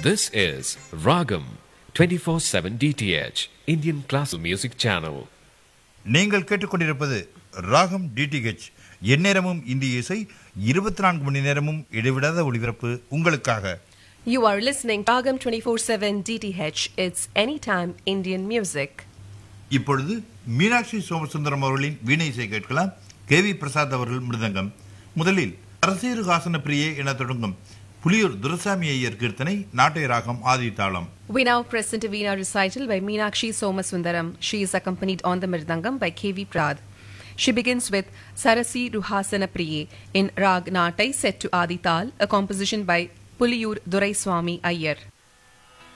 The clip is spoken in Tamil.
This is Ragam 24/7 DTH Indian Classical Music Channel. நீங்கள் கேட்டுக்கொண்டிருப்பது ராகம் டிடிஹெச் எந்நேரமும் இந்திய இசை இருபத்தி நான்கு மணி நேரமும் இடைவிடாத ஒளிபரப்பு உங்களுக்காக You are listening Ragam 24/7 DTH. It's anytime Indian music. இப்பொழுது மீனாட்சி சோமசுந்தரம் அவர்களின் வீணை இசை கேட்கலாம் கே வி பிரசாத் அவர்கள் மிருதங்கம் முதலில் அரசேரு ஹாசன பிரியே என தொடங்கும் புலியூர் துரசாமி ஐயர் கீர்த்தனை நாட்டை ராகம் ஆதி தாளம் We now present a Veena recital by Meenakshi Somasundaram. She is accompanied on the Mirdangam by K.V. Prad. She begins with Sarasi Ruhasana Priye in Rag Natai set to Adi Tal, a composition by Puliyur Duraiswami Iyer.